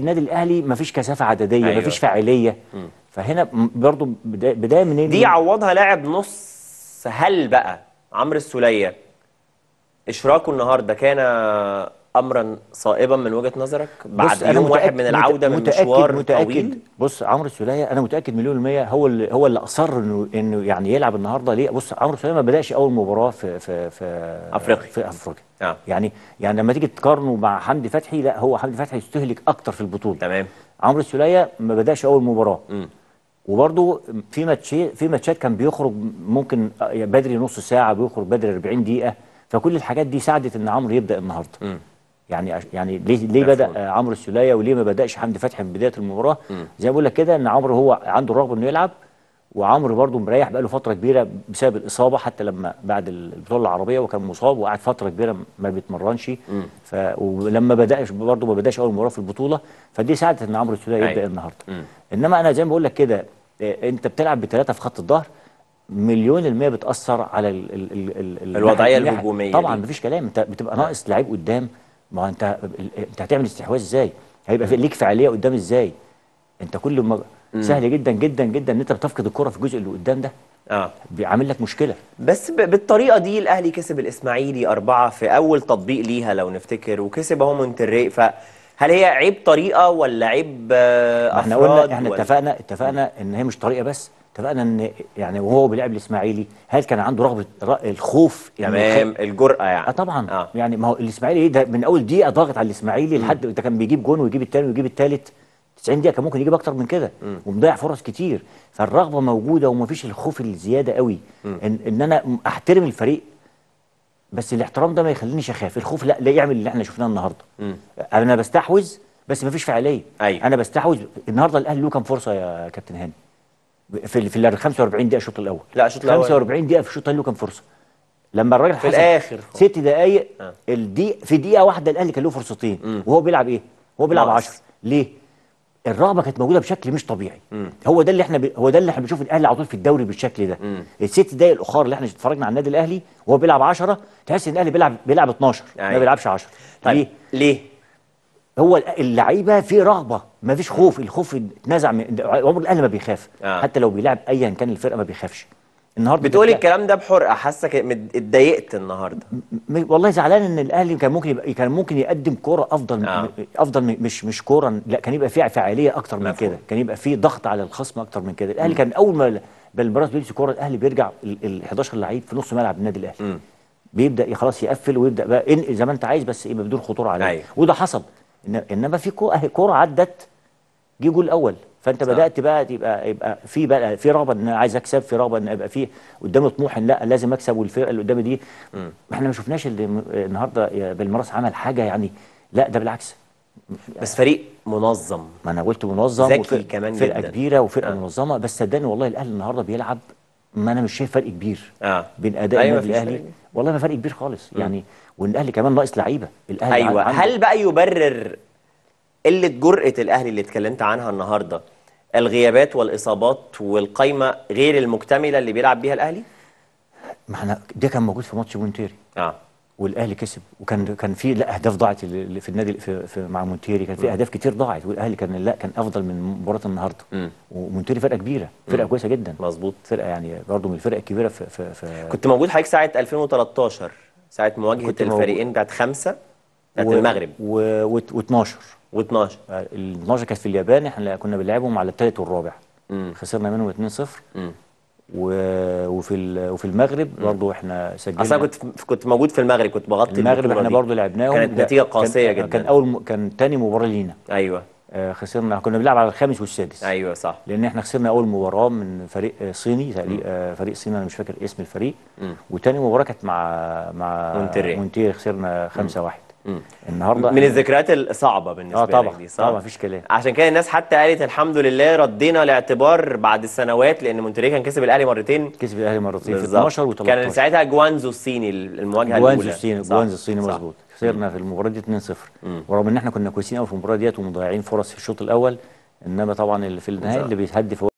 النادي الاهلي مفيش كثافه عدديه أيوة. أيوة. مفيش فاعليه فهنا م- برضو بدايه بداية منين دي عوضها لاعب نص هل بقى عمرو السوليه اشراكه النهارده كان امرا صائبا من وجهه نظرك بعد بص، أنا يوم واحد متأكد- من العوده من متأكد مشوار متأكد طويل بص عمرو السوليه انا متاكد مليون المية هو اللي هو اللي اصر انه انه يعني يلعب النهارده ليه بص عمرو السوليه ما بداش اول مباراه في في في أفريقيا. في افريقيا آه. يعني يعني لما تيجي تقارنه مع حمدي فتحي لا هو حمدي فتحي يستهلك اكتر في البطوله تمام عمرو السوليه ما بداش اول مباراه مم. وبرضه في ماتشي في ماتشات كان بيخرج ممكن بدري نص ساعه بيخرج بدري 40 دقيقه فكل الحاجات دي ساعدت ان عمرو يبدا النهارده مم. يعني عش- يعني ليه ليه مفهوم. بدا آه، عمرو السوليه وليه ما بداش حمدي فتحي من بدايه المباراه زي ما بقول لك كده ان عمرو هو عنده الرغبه انه يلعب وعمرو برضه مريح بقاله فتره كبيره بسبب الاصابه حتى لما بعد البطوله العربيه وكان مصاب وقعد فتره كبيره ما بيتمرنش ف ولما بداش برضه ما بداش اول مباراه في البطوله فدي ساعدت ان عمرو السوليه أيوة. يبدا النهارده مم. انما انا زي ما بقول لك كده آه، انت بتلعب بثلاثه في خط الظهر مليون المية بتأثر على ال ال ال ال ال الوضعية الناحية- الهجومية طبعا دي. مفيش كلام انت بتبقى ناقص لعيب قدام ما هو انت انت هتعمل استحواذ ازاي؟ هيبقى في ليك فعاليه قدام ازاي؟ انت كل ما سهل جدا جدا جدا ان انت بتفقد الكره في الجزء اللي قدام ده اه بيعمل لك مشكله بس ب- بالطريقه دي الاهلي كسب الاسماعيلي اربعه في اول تطبيق ليها لو نفتكر وكسب اهو مونتري فهل هي عيب طريقه ولا عيب آه، ما احنا افراد قلنا احنا ولا- اتفقنا اتفقنا ان هي مش طريقه بس اتفقنا ان يعني وهو بيلعب الاسماعيلي هل كان عنده رغبه ر- الخوف إنه تمام الجرأه يعني اه طبعا اه آه. يعني ما هو الاسماعيلي ده من اول دقيقه ضاغط على الاسماعيلي لحد ده كان بيجيب جون ويجيب الثاني ويجيب الثالث 90 دقيقه كان ممكن يجيب اكتر من كده ومضيع فرص كتير فالرغبه موجوده ومفيش الخوف الزياده قوي ان, ان انا م- احترم الفريق بس الاحترام ده ما يخلينيش اخاف الخوف لا لا يعمل اللي احنا شفناه النهارده انا بستحوذ بس مفيش فعاليه أيوة. انا بستحوذ النهارده الاهلي له كام فرصه يا كابتن هاني في ال- في ال 45 دقيقه الشوط الاول لا، الشوط الأول. 45 دقيقه في الشوط الثاني له كام فرصه لما الراجل في حسب الآخر. ست دقائق آه. الدقيقه في دقيقه واحده الاهلي كان له فرصتين وهو بيلعب ايه هو بيلعب ناقص. 10 ليه الرغبه كانت موجوده بشكل مش طبيعي هو ده اللي احنا ب... هو ده اللي احنا بنشوف الاهلي على طول في الدوري بالشكل ده الست دقائق الاخرى اللي احنا اتفرجنا على النادي الاهلي وهو بيلعب 10 تحس ان الاهلي بيلعب بيلعب 12 أيوة. ما بيلعبش 10 طيب ليه ليه هو اللعيبه في رغبه ما فيش خوف الخوف اتنزع من عمر الاهلي ما بيخاف آه. حتى لو بيلعب ايا كان الفرقه ما بيخافش النهارده بتقولي بتلاقي- الكلام ده بحرقه حاسك مد- اتضايقت النهارده م- والله زعلان ان الاهلي كان ممكن يبقى كان ممكن يقدم كوره افضل آه. م- افضل من- مش مش كوره لا كان يبقى فيها فعاليه اكتر من مفهوم. كده كان يبقى فيه ضغط على الخصم اكتر من كده الاهلي كان اول ما بالمباراه بيمسك كوره الاهلي بيرجع ال ال 11 لعيب في نص ملعب النادي الاهلي بيبدا خلاص يقفل ويبدا بقى انقل زي ما انت عايز بس يبقى بدون خطوره عليه أيوة. وده حصل إن انما في كو- أهي كوره عدت جه جول الاول فانت صح. بدات بقى يبقى يبقى في بقى في رغبه ان انا عايز اكسب في رغبه ان يبقى في قدامي طموح ان لا لازم اكسب والفرقه اللي قدامي دي احنا ما شفناش اللي م- النهارده يا بالمراس عمل حاجه يعني لا ده بالعكس بس فريق منظم ما انا قلت منظم ذكي وفرقة كمان فرقه جدا. كبيره وفرقه آه. منظمه بس صدقني والله الاهلي النهارده بيلعب ما انا مش شايف فرق كبير اه بين اداء أيوة، النادي مفيش الاهلي فرق. والله ما فرق كبير خالص يعني وان الاهلي كمان ناقص لعيبه الاهلي ايوه عنده- هل بقى يبرر قله جرأه الاهلي اللي اتكلمت عنها النهارده الغيابات والاصابات والقايمه غير المكتمله اللي بيلعب بيها الاهلي ما احنا ده كان موجود في ماتش مونتيري اه والاهلي كسب وكان كان في لا اهداف ضاعت اللي اللي في النادي في, في مع مونتيري كان في اهداف كتير ضاعت والاهلي كان لا كان افضل من مباراه النهارده مم. ومونتيري فرقه كبيره فرقه كويسه جدا مظبوط فرقه يعني برضه من الفرق الكبيره في في, في كنت موجود حضرتك ساعه 2013 ساعه مواجهه كنت موجود. الفريقين بتاعت خمسه بتاعت المغرب و و12 و12 ال 12 كانت في اليابان احنا كنا بنلعبهم على الثالث والرابع مم. خسرنا منهم 2-0 مم. و... وفي ال... وفي المغرب برضه احنا سجلنا اصل انا كنت كنت موجود في المغرب كنت بغطي المغرب البطولة احنا دي. برضه لعبناهم كانت ده نتيجه قاسيه كان... جدا كان اول م... كان تاني مباراه لينا ايوه آه خسرنا كنا بنلعب على الخامس والسادس ايوه صح لان احنا خسرنا اول مباراه من فريق آه، صيني فريق, آه فريق صيني انا مش فاكر اسم الفريق مم. وتاني مباراه كانت مع مع مونتري. مونتيري خسرنا 5 1 مم. النهارده من الذكريات الصعبه بالنسبه اه طبعا لك دي صح طبعا مفيش كلام عشان كده الناس حتى قالت الحمد لله ردينا الاعتبار بعد السنوات لان مونتري كان كسب الاهلي مرتين كسب الاهلي مرتين في بالظبط 12 و13 كان ساعتها جوانزو الصيني المواجهه جوانزو الاولى الصيني صح؟ جوانزو الصيني صح. مظبوط خسرنا في المباراه دي 2-0 ورغم ان احنا كنا كويسين قوي في المباراه ديت ومضيعين فرص في الشوط الاول انما طبعا اللي في النهايه بالظبط. اللي بيتهدف هو